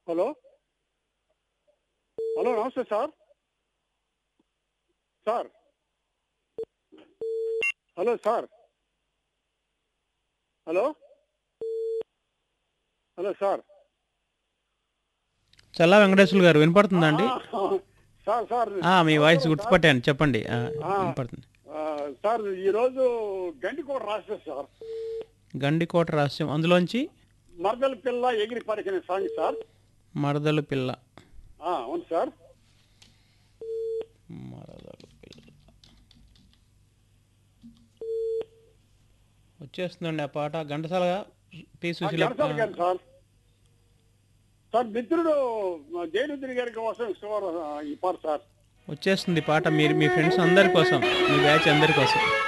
hello hello నమస్తే sir sir hello sir hello hello sir Challa Venkateswara garu వినపడుతుందా అండి ఆ, సార్ సార్ ఆ, మీ వాయిస్ గుర్తుపట్టాను చెప్పండి ఆ, వినపడుతుంది ఆ, సార్ ఈరోజు గండికోట రాస్తారు సార్ గండికోట రహస్యం అందులోంచి మరదల పిల్ల ఎగిరి పరికిన సాంగ్ సార్ మరదలు పిల్ల ఆ, అవును సార్ మరదలు పిల్ల వచ్చేస్తుందండి ఆ పాట ఘంటసాల పి ఆ, సుశీల ఘనసాల గారు సార్ సార్ మిత్రుడు జయనుద్రి గారి కోసం ఇష్టవారు ఈ పాట సార్ వచ్చేస్తుంది పాట మీరు మీ ఫ్రెండ్స్ అందరి కోసం మీ బ్యాచ్ అందరి కోసం